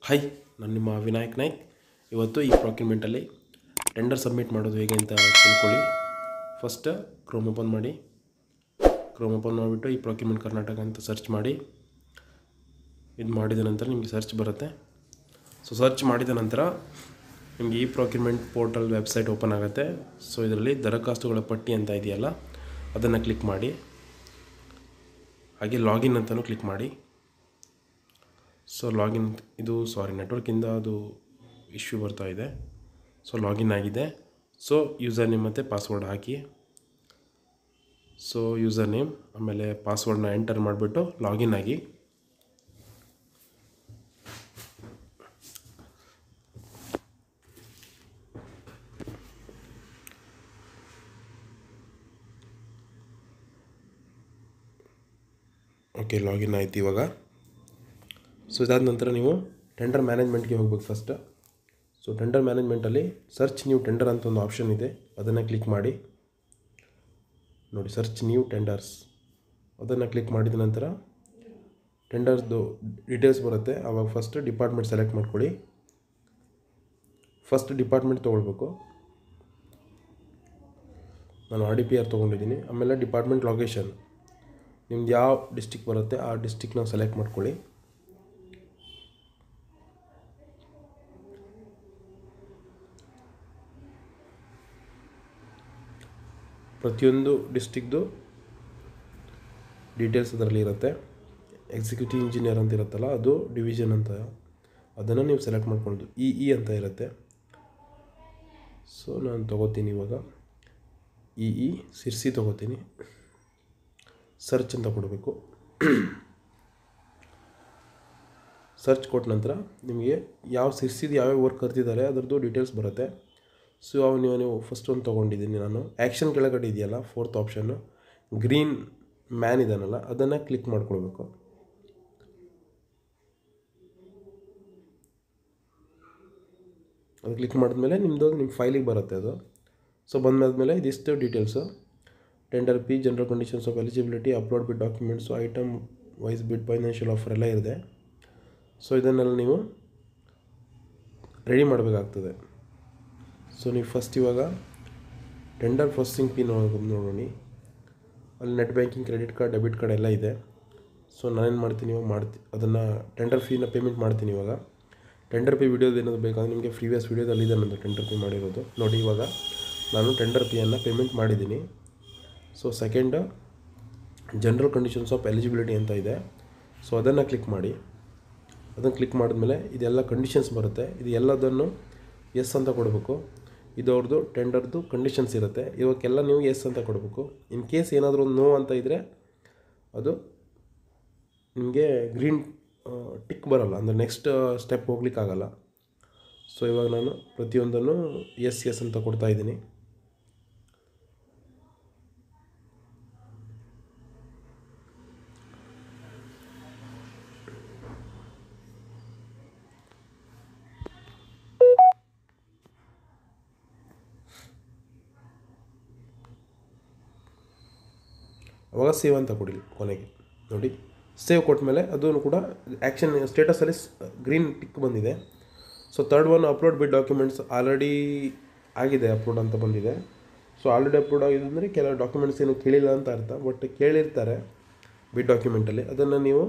hi ನಾನು ನಿಮ್ಮ ವಿನಾಯಕ್ ನಾಯ್ಕ್ ಇವತ್ತು ಈ ಪ್ರಾಕ್ಯುಮೆಂಟಲ್ಲಿ ಟೆಂಡರ್ ಸಬ್ಮಿಟ್ ಮಾಡೋದು ಹೇಗೆ ಅಂತ ತಿಳ್ಕೊಳ್ಳಿ ಫಸ್ಟ್ ಕ್ರೋಮ್ ಓಪನ್ ಮಾಡಿ ಕ್ರೋಮ್ ಓಪನ್ ಮಾಡಿಬಿಟ್ಟು ಈ ಪ್ರಾಕ್ಯುಮೆಂಟ್ ಕರ್ನಾಟಕ ಅಂತ ಸರ್ಚ್ ಮಾಡಿ ಇದು ಮಾಡಿದ ನಂತರ ನಿಮಗೆ ಸರ್ಚ್ ಬರುತ್ತೆ ಸೊ ಸರ್ಚ್ ಮಾಡಿದ ನಂತರ ನಿಮಗೆ e procurement portal website open ಆಗುತ್ತೆ ಸೊ ಇದರಲ್ಲಿ ದರಖಾಸ್ತುಗಳ ಪಟ್ಟಿ ಅಂತ ಇದೆಯಲ್ಲ ಅದನ್ನು ಕ್ಲಿಕ್ ಮಾಡಿ ಹಾಗೆ ಲಾಗಿನ್ ಅಂತಲೂ ಕ್ಲಿಕ್ ಮಾಡಿ ಸೊ ಲಾಗಿನ್ ಇದು ಸಾರಿ ನೆಟ್ವರ್ಕಿಂದ ಅದು ಇಶ್ಯೂ ಬರ್ತಾ ಇದೆ ಸೊ ಲಾಗಿನ್ ಆಗಿದೆ ಸೊ ಯೂಸರ್ ನೇಮ್ ಮತ್ತು ಪಾಸ್ವರ್ಡ್ ಹಾಕಿ ಸೊ ಯೂಸರ್ ನೇಮ್ ಆಮೇಲೆ ಪಾಸ್ವರ್ಡ್ನ ಎಂಟರ್ ಮಾಡಿಬಿಟ್ಟು ಲಾಗಿನ್ ಆಗಿ ಓಕೆ ಲಾಗಿನ್ ಆಯ್ತು ಇವಾಗ ಸೊ ಇದಾದ ನಂತರ ನೀವು ಟೆಂಡರ್ ಮ್ಯಾನೇಜ್ಮೆಂಟ್ಗೆ ಹೋಗ್ಬೇಕು ಫಸ್ಟ್ ಸೊ ಟೆಂಡರ್ ಮ್ಯಾನೇಜ್ಮೆಂಟಲ್ಲಿ ಸರ್ಚ್ ನ್ಯೂ ಟೆಂಡರ್ ಅಂತ ಒಂದು ಆಪ್ಷನ್ ಇದೆ ಅದನ್ನು ಕ್ಲಿಕ್ ಮಾಡಿ ನೋಡಿ ಸರ್ಚ್ ನ್ಯೂ ಟೆಂಡರ್ಸ್ ಅದನ್ನು ಕ್ಲಿಕ್ ಮಾಡಿದ ನಂತರ ಟೆಂಡರ್ಸ್ದು ಡೀಟೇಲ್ಸ್ ಬರುತ್ತೆ ಆವಾಗ ಫಸ್ಟ್ ಡಿಪಾರ್ಟ್ಮೆಂಟ್ ಸೆಲೆಕ್ಟ್ ಮಾಡ್ಕೊಳ್ಳಿ ಫಸ್ಟ್ ಡಿಪಾರ್ಟ್ಮೆಂಟ್ ತೊಗೊಳ್ಬೇಕು ನಾನು ಆರ್ ಡಿ ಪಿ ಆರ್ ತೊಗೊಂಡಿದ್ದೀನಿ ಆಮೇಲೆ ಡಿಪಾರ್ಟ್ಮೆಂಟ್ ಲೊಕೇಶನ್ ನಿಮ್ದು ಯಾವ ಡಿಸ್ಟಿಕ್ ಬರುತ್ತೆ ಆ ಡಿಸ್ಟಿಕ್ನ ಸೆಲೆಕ್ಟ್ ಮಾಡ್ಕೊಳ್ಳಿ ಪ್ರತಿಯೊಂದು ಡಿಸ್ಟಿಕ್ದು ಡೀಟೇಲ್ಸ್ ಅದರಲ್ಲಿ ಇರುತ್ತೆ ಎಕ್ಸಿಕ್ಯೂಟಿವ್ ಇಂಜಿನಿಯರ್ ಅಂತ ಇರುತ್ತಲ್ಲ ಅದು ಡಿವಿಷನ್ ಅಂತ ಅದನ್ನು ನೀವು ಸೆಲೆಕ್ಟ್ ಮಾಡ್ಕೊಳ್ಳೋದು ಇ ಇ ಅಂತ ಇರುತ್ತೆ ಸೊ ನಾನು ತೊಗೋತೀನಿ ಇವಾಗ ಇ ಇ ಸಿರ್ಸಿ ತೊಗೋತೀನಿ ಸರ್ಚ್ ಅಂತ ಕೊಡಬೇಕು ಸರ್ಚ್ ಕೊಟ್ಟ ನಂತರ ನಿಮಗೆ ಯಾವ ಸಿರ್ಸಿದು ಯಾವ್ಯಾವ ವರ್ಕ್ ಕರ್ತಿದ್ದಾರೆ ಅದರದ್ದು ಡೀಟೇಲ್ಸ್ ಬರುತ್ತೆ ಸೊ ಅವು ನೀವು ನೀವು ಫಸ್ಟ್ ಒಂದು ತೊಗೊಂಡಿದ್ದೀನಿ ನಾನು ಆ್ಯಕ್ಷನ್ ಕೆಳಗಡೆ ಇದೆಯಲ್ಲ ಫೋರ್ತ್ ಆಪ್ಷನ್ನು ಗ್ರೀನ್ ಮ್ಯಾನ್ ಇದಾನಲ್ಲ ಅದನ್ನು ಕ್ಲಿಕ್ ಮಾಡ್ಕೊಳ್ಬೇಕು ಅದು ಕ್ಲಿಕ್ ಮಾಡಿದ್ಮೇಲೆ ನಿಮ್ಮದು ನಿಮ್ಮ ಫೈಲಿಗೆ ಬರುತ್ತೆ ಅದು ಸೊ ಬಂದಾದ್ಮೇಲೆ ಇದಿಷ್ಟು details tender fee general conditions of eligibility upload bid documents item wise bid financial offer ಎಲ್ಲ ಇದೆ ಸೊ ಇದನ್ನೆಲ್ಲ ನೀವು ರೆಡಿ ಮಾಡಬೇಕಾಗ್ತದೆ ಸೊ ನೀವು ಫಸ್ಟ್ ಇವಾಗ ಟೆಂಡರ್ ಪ್ರೊಸೆಸಿಂಗ್ ಪಿ ನೋಡೋಣ ಅಲ್ಲಿ net banking credit card debit card ಎಲ್ಲ ಇದೆ ಸೊ ನಾನೇನು ಮಾಡ್ತೀನಿ ಇವಾಗ ಮಾಡ್ತಿ ಅದನ್ನು ಟೆಂಡರ್ ಫೀನ ಪೇಮೆಂಟ್ ಮಾಡ್ತೀನಿ ಇವಾಗ ಟೆಂಡರ್ ಪೇ ವಿಡಿಯೋದು ಏನಾದರೂ ಬೇಕಾದ್ರೆ ನಿಮಗೆ ಪ್ರೀವಿಯಸ್ ವಿಡಿಯೋದಲ್ಲಿ ಇದೆ ನಂದು ಟೆಂಡರ್ ಪೇ ಮಾಡಿರೋದು ನೋಡಿ ಇವಾಗ ನಾನು ಟೆಂಡರ್ ಪೇಯನ್ನು ಪೇಮೆಂಟ್ ಮಾಡಿದ್ದೀನಿ so second general conditions of eligibility ಅಂತ ಇದೆ ಸೊ ಅದನ್ನು ಕ್ಲಿಕ್ ಮಾಡಿ ಅದನ್ನು ಕ್ಲಿಕ್ ಮಾಡಿದ್ಮೇಲೆ ಇದೆಲ್ಲ ಕಂಡೀಷನ್ಸ್ ಬರುತ್ತೆ ಇದು ಎಲ್ಲದನ್ನು ಎಸ್ ಅಂತ ಕೊಡಬೇಕು ಇದು ಅವ್ರದ್ದು ಟೆಂಡರ್ದು ಕಂಡೀಷನ್ಸ್ ಇರುತ್ತೆ ಇವಕ್ಕೆಲ್ಲ ನೀವು ಎಸ್ ಅಂತ ಕೊಡಬೇಕು ಇನ್ ಕೇಸ್ ಏನಾದರೂ ಒಂದು ನೋ ಅಂತ ಇದ್ದರೆ ಅದು ನಿಮಗೆ ಗ್ರೀನ್ ಟಿಕ್ ಬರೋಲ್ಲ ಅಂದರೆ ನೆಕ್ಸ್ಟ್ ಸ್ಟೆಪ್ ಹೋಗ್ಲಿಕ್ಕಾಗಲ್ಲ ಸೊ ಇವಾಗ ನಾನು ಪ್ರತಿಯೊಂದನ್ನು ಎಸ್ ಎಸ್ ಅಂತ ಕೊಡ್ತಾ ಇದ್ದೀನಿ ಅವಾಗ ಸೇವ್ ಅಂತ ಕೊಡಿ ಕೊನೆಗೆ ನೋಡಿ ಸೇವ್ ಕೊಟ್ಮೇಲೆ ಅದನ್ನು ಕೂಡ ಆ್ಯಕ್ಷನ್ ಸ್ಟೇಟಸಲ್ಲಿ ಗ್ರೀನ್ ಟಿಕ್ ಬಂದಿದೆ so third one upload bid documents already ಆಗಿದೆ ಅಪ್ಲೋಡ್ ಅಂತ ಬಂದಿದೆ ಸೊ ಆಲ್ರೆಡಿ ಅಪ್ಲೋಡ್ ಆಗಿದೆ ಅಂದರೆ ಕೆಲವು ಡಾಕ್ಯುಮೆಂಟ್ಸ್ ಏನು ಕೇಳಿಲ್ಲ ಅಂತ ಅರ್ಥ ಬಟ್ ಕೇಳಿರ್ತಾರೆ ಬಿಡ್ ಡಾಕ್ಯುಮೆಂಟಲ್ಲಿ ಅದನ್ನು ನೀವು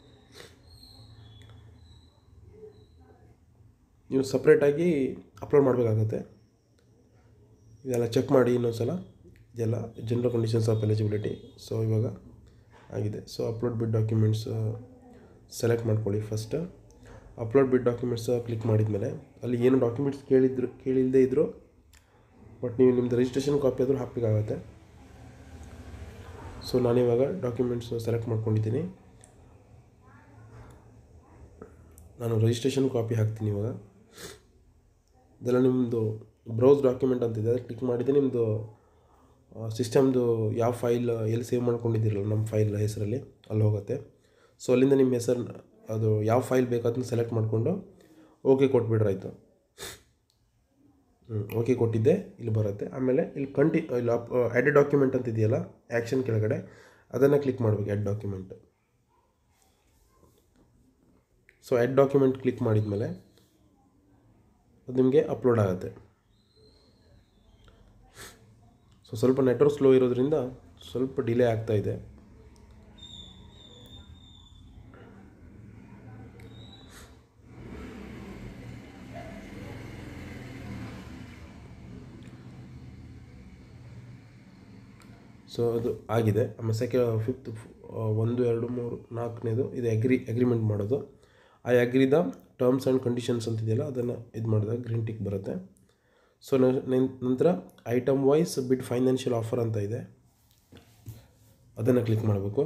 ನೀವು ಸಪ್ರೇಟಾಗಿ ಅಪ್ಲೋಡ್ ಮಾಡಬೇಕಾಗತ್ತೆ ಇದೆಲ್ಲ ಚೆಕ್ ಮಾಡಿ ಇನ್ನೊಂದು ಸಲ ಇದೆಲ್ಲ general conditions of eligibility so ಇವಾಗ ಆಗಿದೆ so upload bid documents select ಮಾಡ್ಕೊಳ್ಳಿ first upload bid documents click ಮಾಡಿದ್ಮೇಲೆ ಅಲ್ಲಿ ಏನು ಡಾಕ್ಯುಮೆಂಟ್ಸ್ ಕೇಳಿದ್ರು ಕೇಳಿಲ್ಲದೆ ಇದ್ದರು ಬಟ್ ನೀವು ನಿಮ್ಮದು ರಿಜಿಸ್ಟ್ರೇಷನ್ ಕಾಪಿ ಆದರೂ ಹಾಕಬೇಕಾಗತ್ತೆ ಸೊ ನಾನಿವಾಗ ಡಾಕ್ಯುಮೆಂಟ್ಸ್ ಸೆಲೆಕ್ಟ್ ಮಾಡ್ಕೊಂಡಿದ್ದೀನಿ ನಾನು ರಿಜಿಸ್ಟ್ರೇಷನ್ ಕಾಪಿ ಹಾಕ್ತೀನಿ ಇವಾಗ ಇದೆಲ್ಲ ನಿಮ್ಮದು ಬ್ರೌಸ್ ಡಾಕ್ಯುಮೆಂಟ್ ಅಂತಿದೆ ಅದಕ್ಕೆ ಕ್ಲಿಕ್ ಮಾಡಿದರೆ ನಿಮ್ಮದು ಸಿಸ್ಟಮ್ದು ಯಾವ ಫೈಲ್ ಎಲ್ಲಿ ಸೇವ್ ಮಾಡ್ಕೊಂಡಿದ್ದೀರಲ್ಲ ನಮ್ಮ ಫೈಲ್ ಹೆಸರಲ್ಲಿ ಅಲ್ಲಿ ಹೋಗುತ್ತೆ ಸೊ ಅಲ್ಲಿಂದ ನಿಮ್ಮ ಹೆಸರು ಅದು ಯಾವ ಫೈಲ್ ಬೇಕು ಅದನ್ನ ಸೆಲೆಕ್ಟ್ ಮಾಡಿಕೊಂಡು ಓಕೆ ಕೊಟ್ಬಿಡ್ರಾಯ್ತು ಹ್ಞೂ ಓಕೆ ಕೊಟ್ಟಿದ್ದೆ ಇಲ್ಲಿ ಬರುತ್ತೆ ಆಮೇಲೆ ಇಲ್ಲಿ ಕಂಟಿ ಇಲ್ಲಿ ಅಪ್ ಆ್ಯಡ್ ಡಾಕ್ಯುಮೆಂಟ್ ಅಂತ ಇದೆಯಲ್ಲ ಆ್ಯಕ್ಷನ್ ಕೆಳಗಡೆ ಅದನ್ನು ಕ್ಲಿಕ್ ಮಾಡಬೇಕು add document so add document click ಮಾಡಿದ್ಮೇಲೆ ಅದು ನಿಮಗೆ ಅಪ್ಲೋಡ್ ಆಗುತ್ತೆ ಸೊ ಸ್ವಲ್ಪ ನೆಟ್ವರ್ಕ್ ಸ್ಲೋ ಇರೋದ್ರಿಂದ ಸ್ವಲ್ಪ ಡಿಲೇ ಆಗ್ತಾ ಇದೆ ಸೊ ಅದು ಆಗಿದೆ ಆಮೇಲೆ ಸೆಕೆ ಫಿಫ್ತ್ ಒಂದು ಎರಡು ಮೂರು ನಾಲ್ಕನೇದು ಇದು ಅಗ್ರಿ ಅಗ್ರಿಮೆಂಟ್ ಮಾಡೋದು ಆ ಅಗ್ರಿದ ಟರ್ಮ್ಸ್ ಆ್ಯಂಡ್ ಕಂಡೀಷನ್ಸ್ ಅಂತಿದೆಯಲ್ಲ ಅದನ್ನು ಇದು ಮಾಡಿದಾಗ ಗ್ರೀನ್ ಟಿಕ್ ಬರುತ್ತೆ ಸೊ ನಂತರ item wise bid financial offer ಅಂತ ಇದೆ ಅದನ್ನು ಕ್ಲಿಕ್ ಮಾಡಬೇಕು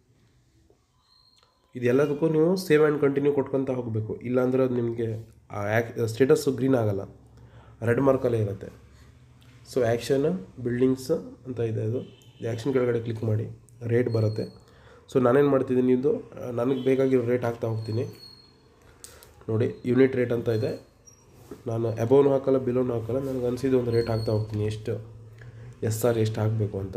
ಇದೆಲ್ಲದಕ್ಕೂ ನೀವು ಸೇವ್ ಆ್ಯಂಡ್ ಕಂಟಿನ್ಯೂ ಕೊಟ್ಕೊತ ಹೋಗಬೇಕು ಇಲ್ಲಾಂದ್ರೆ ಅದು ನಿಮಗೆ ಆ ಆ್ಯಕ್ ಸ್ಟೇಟಸ್ಸು ಗ್ರೀನ್ ಆಗಲ್ಲ ರೆಡ್ ಮಾರ್ಕಲ್ಲೇ ಇರುತ್ತೆ ಸೊ ಆ್ಯಕ್ಷನ್ ಬಿಲ್ಡಿಂಗ್ಸ್ ಅಂತ ಇದೆ ಅದು ಆ್ಯಕ್ಷನ್ ಕೆಳಗಡೆ ಕ್ಲಿಕ್ ಮಾಡಿ ರೇಟ್ ಬರುತ್ತೆ ಸೊ ನಾನೇನು ಮಾಡ್ತಿದ್ದೀನಿ ಇದು ನನಗೆ ಬೇಕಾಗಿರೋ ರೇಟ್ ಹಾಕ್ತಾ ಹೋಗ್ತೀನಿ ನೋಡಿ ಯೂನಿಟ್ ರೇಟ್ ಅಂತ ಇದೆ ನಾನು ಅಬೋನು ಹಾಕಲ್ಲ ಬಿಲೋನು ಹಾಕಲ್ಲ ನನಗೆ ಅನಿಸಿದ ಒಂದು ರೇಟ್ ಹಾಕ್ತಾ ಹೋಗ್ತೀನಿ ಎಷ್ಟು ಎಸ್ ಆರ್ ಎಷ್ಟು ಹಾಕಬೇಕು ಅಂತ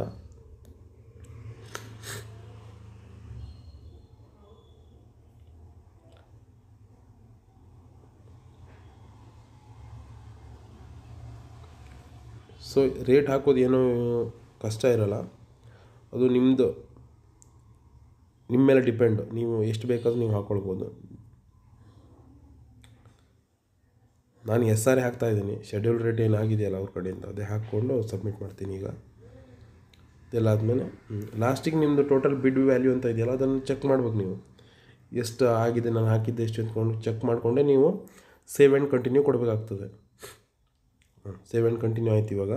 ಸೊ ರೇಟ್ ಹಾಕೋದು ಏನೂ ಕಷ್ಟ ಇರಲ್ಲ ಅದು ನಿಮ್ಮದು ನಿಮ್ಮ ಮೇಲೆ ಡಿಪೆಂಡ್ ನೀವು ಎಷ್ಟು ಬೇಕಾದ್ರೂ ನೀವು ಹಾಕ್ಕೊಳ್ಬೋದು ನಾನು ಎಸ್ ಆರ್ ಹಾಕ್ತಾ ಇದ್ದೀನಿ ಶೆಡ್ಯೂಲ್ ರೇಟ್ ಏನಾಗಿದೆಯಲ್ಲ ಅವ್ರ ಕಡೆಯಿಂದ ಅದೇ ಹಾಕ್ಕೊಂಡು ಸಬ್ಮಿಟ್ ಮಾಡ್ತೀನಿ ಈಗ ಇದೆಲ್ಲ ಆದಮೇಲೆ ಲಾಸ್ಟಿಗೆ ನಿಮ್ಮದು ಟೋಟಲ್ ಬಿಡ್ ವ್ಯಾಲ್ಯೂ ಅಂತ ಇದೆಯಲ್ಲ ಅದನ್ನು ಚೆಕ್ ಮಾಡ್ಬೇಕು ನೀವು ಎಷ್ಟು ಆಗಿದೆ ನಾನು ಹಾಕಿದ್ದೆ ಎಷ್ಟು ಅಂದ್ಕೊಂಡು ಚೆಕ್ ಮಾಡಿಕೊಂಡೆ ನೀವು ಸೇವ್ ಆ್ಯಂಡ್ ಕಂಟಿನ್ಯೂ ಕೊಡಬೇಕಾಗ್ತದೆ ಸೇವ್ ಆ್ಯಂಡ್ ಕಂಟಿನ್ಯೂ ಆಯ್ತು ಇವಾಗ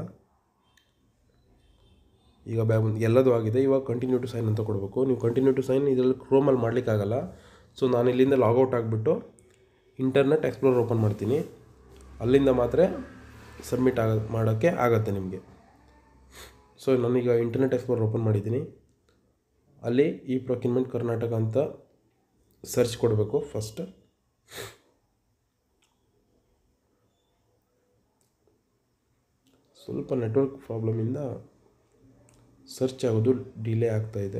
ಈಗ ಬ್ಯಾ ಎಲ್ಲದೂ ಆಗಿದೆ ಇವಾಗ ಕಂಟಿನ್ಯೂ ಟು ಸೈನ್ ಅಂತ ಕೊಡಬೇಕು ನೀವು ಕಂಟಿನ್ಯೂ ಟು ಸೈನ್ ಇದರಲ್ಲಿ ಕ್ರೋಮಲ್ಲಿ ಮಾಡಲಿಕ್ಕಾಗಲ್ಲ ಸೊ ನಾನು ಇಲ್ಲಿಂದ ಲಾಗೌಟ್ ಆಗಿಬಿಟ್ಟು ಇಂಟರ್ನೆಟ್ ಎಕ್ಸ್ಪ್ಲೋರ್ ಓಪನ್ ಮಾಡ್ತೀನಿ ಅಲ್ಲಿಂದ ಮಾತ್ರ ಸಬ್ಮಿಟ್ ಆಗ ಮಾಡೋಕ್ಕೆ ಆಗತ್ತೆ ನಿಮಗೆ ಸೊ ನಾನೀಗ ಇಂಟರ್ನೆಟ್ ಎಕ್ಸ್ಪ್ಲೋರ್ ಓಪನ್ ಮಾಡಿದ್ದೀನಿ ಅಲ್ಲಿ ಈ ಪ್ರೊಕ್ಯೂರ್ಮೆಂಟ್ ಕರ್ನಾಟಕ ಅಂತ ಸರ್ಚ್ ಕೊಡಬೇಕು ಫಸ್ಟ್ ಸ್ವಲ್ಪ ನೆಟ್ವರ್ಕ್ ಪ್ರಾಬ್ಲಮಿಂದ ಸರ್ಚ್ ಆಗೋದು ಡಿಲೇ ಆಗ್ತಾ ಇದೆ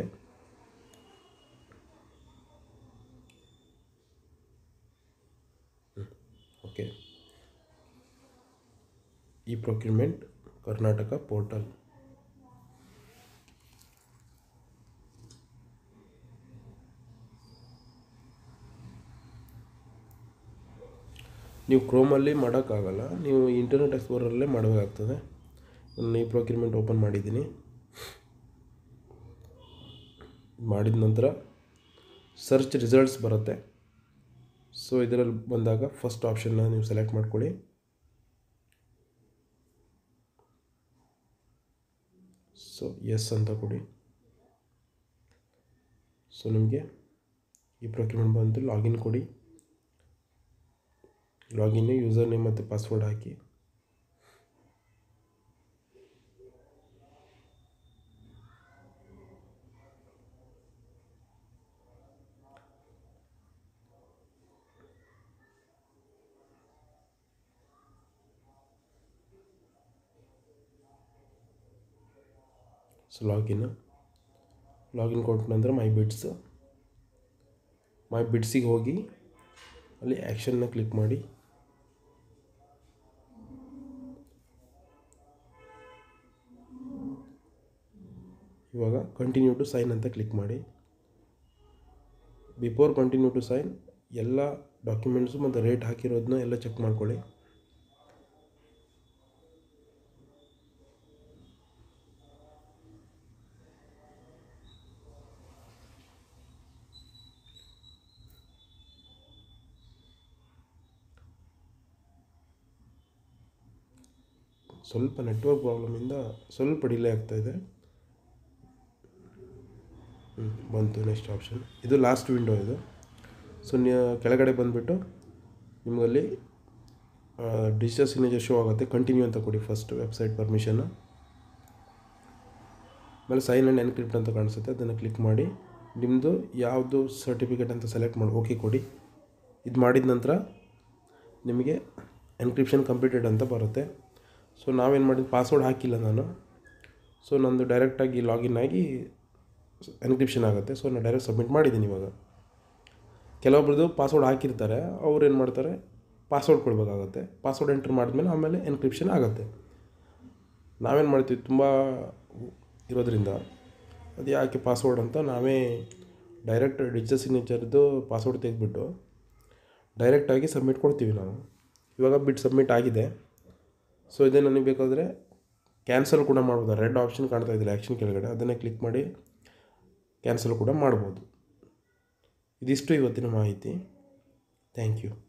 ಓಕೆ ಈ ಪ್ರೊಕ್ಯೂರ್ಮೆಂಟ್ ಕರ್ನಾಟಕ ಪೋರ್ಟಲ್ ನೀವು ಕ್ರೋಮಲ್ಲಿ ಮಾಡೋಕ್ಕಾಗಲ್ಲ ನೀವು ಇಂಟರ್ನೆಟ್ ಎಕ್ಸ್ಪ್ಲೋರಲ್ಲೇ ಮಾಡಬೇಕಾಗ್ತದೆ ನಾನು ಈ ಪ್ರೊಕ್ಯೂರ್ಮೆಂಟ್ ಓಪನ್ ಮಾಡಿದ್ದೀನಿ ಮಾಡಿದ ನಂತರ ಸರ್ಚ್ ರಿಸಲ್ಟ್ಸ್ ಬರುತ್ತೆ ಸೊ ಇದರಲ್ಲಿ ಬಂದಾಗ ಫಸ್ಟ್ ಆಪ್ಷನ್ನ ನೀವು ಸೆಲೆಕ್ಟ್ ಮಾಡ್ಕೊಳ್ಳಿ ಸೊ ಎಸ್ ಅಂತ ಕೊಡಿ ಸೊ ನಿಮಗೆ ಈ ಪ್ರೊಕ್ಯೂರ್ಮೆಂಟ್ ಬಂದು ಲಾಗಿನ್ ಕೊಡಿ ಲಾಗಿನ್ ಯೂಸರ್ ನೇಮ್ ಮತ್ತು ಪಾಸ್ವರ್ಡ್ ಹಾಕಿ ಸೊ ಲಾಗಿನ್ ಲಾಗಿನ್ ಕೊಟ್ಟ ನಂತರ ಮೈ ಬಿಡ್ಸ್ ಮೈ ಬಿಡ್ಸಿಗೆ ಹೋಗಿ ಅಲ್ಲಿ ಆ್ಯಕ್ಷನ್ನ ಕ್ಲಿಕ್ ಮಾಡಿ ಇವಾಗ ಕಂಟಿನ್ಯೂ ಟು ಸೈನ್ ಅಂತ ಕ್ಲಿಕ್ ಮಾಡಿ ಬಿಫೋರ್ ಕಂಟಿನ್ಯೂ ಟು ಸೈನ್ ಎಲ್ಲ ಡಾಕ್ಯುಮೆಂಟ್ಸು ಮತ್ತು ರೇಟ್ ಹಾಕಿರೋದನ್ನ ಎಲ್ಲ ಚೆಕ್ ಮಾಡ್ಕೊಳ್ಳಿ ಸ್ವಲ್ಪ ನೆಟ್ವರ್ಕ್ ಪ್ರಾಬ್ಲಮಿಂದ ಸ್ವಲ್ಪ ಡಿಲೇ ಆಗ್ತಾಯಿದೆ ಹ್ಞೂ ಬಂತು ನೆಕ್ಸ್ಟ್ ಆಪ್ಷನ್ ಇದು ಲಾಸ್ಟ್ ವಿಂಡೋ ಇದು ಸೊ ನೀವು ಕೆಳಗಡೆ ಬಂದುಬಿಟ್ಟು ನಿಮಗಲ್ಲಿ ಡಿಜಿಟಲ್ ಸಿಗ್ನೇಚರ್ ಶೋ ಆಗುತ್ತೆ ಕಂಟಿನ್ಯೂ ಅಂತ ಕೊಡಿ ಫಸ್ಟ್ ವೆಬ್ಸೈಟ್ ಪರ್ಮಿಷನ್ನು ಆಮೇಲೆ ಸೈನ್ ಆ್ಯಂಡ್ ಎನ್ಕ್ರಿಪ್ಟ್ ಅಂತ ಕಾಣಿಸುತ್ತೆ ಅದನ್ನು ಕ್ಲಿಕ್ ಮಾಡಿ ನಿಮ್ಮದು ಯಾವುದು ಸರ್ಟಿಫಿಕೇಟ್ ಅಂತ ಸೆಲೆಕ್ಟ್ ಮಾಡಿ ಓಕೆ ಕೊಡಿ ಇದು ಮಾಡಿದ ನಂತರ ನಿಮಗೆ ಎನ್ಕ್ರಿಪ್ಷನ್ ಕಂಪ್ಲೀಟೆಡ್ ಅಂತ ಬರುತ್ತೆ ಸೊ ನಾವೇನು ಮಾಡಿದ್ದು ಪಾಸ್ವರ್ಡ್ ಹಾಕಿಲ್ಲ ನಾನು ಸೊ ನಂದು ಡೈರೆಕ್ಟಾಗಿ ಲಾಗಿನ್ ಆಗಿ ಎನ್ಕ್ರಿಪ್ಷನ್ ಆಗುತ್ತೆ ಸೊ ನಾನು ಡೈರೆಕ್ಟ್ ಸಬ್ಮಿಟ್ ಮಾಡಿದ್ದೀನಿ ಇವಾಗ ಕೆಲವೊಬ್ರದ್ದು ಪಾಸ್ವರ್ಡ್ ಹಾಕಿರ್ತಾರೆ ಅವ್ರು ಏನು ಮಾಡ್ತಾರೆ ಪಾಸ್ವರ್ಡ್ ಕೊಡಬೇಕಾಗತ್ತೆ ಪಾಸ್ವರ್ಡ್ ಎಂಟ್ರ್ ಮಾಡಿದ್ಮೇಲೆ ಆಮೇಲೆ ಎನ್ಕ್ರಿಪ್ಷನ್ ಆಗುತ್ತೆ ನಾವೇನು ಮಾಡ್ತೀವಿ ತುಂಬ ಇರೋದ್ರಿಂದ ಅದು ಯಾಕೆ ಪಾಸ್ವರ್ಡ್ ಅಂತ ನಾವೇ ಡೈರೆಕ್ಟ್ ಡಿಜಿಟಲ್ ಸಿಗ್ನೇಚರ್ದು ಪಾಸ್ವರ್ಡ್ ತೆಗೆದ್ಬಿಟ್ಟು ಡೈರೆಕ್ಟಾಗಿ ಸಬ್ಮಿಟ್ ಕೊಡ್ತೀವಿ ನಾವು ಇವಾಗ ಬಿಟ್ಟು ಸಬ್ಮಿಟ್ ಆಗಿದೆ ಸೊ ಇದೇ ನನಗೆ ಬೇಕಾದರೆ ಕ್ಯಾನ್ಸಲ್ ಕೂಡ ಮಾಡ್ಬೋದು ರೆಡ್ ಆಪ್ಷನ್ ಕಾಣ್ತಾ ಇದ್ದಿಲ್ಲ ಆ್ಯಕ್ಷನ್ ಕೆಳಗಡೆ ಅದನ್ನೇ ಕ್ಲಿಕ್ ಮಾಡಿ ಕ್ಯಾನ್ಸಲ್ ಕೂಡ ಮಾಡ್ಬೋದು ಇದಿಷ್ಟು ಇವತ್ತಿನ ಮಾಹಿತಿ ಥ್ಯಾಂಕ್ ಯು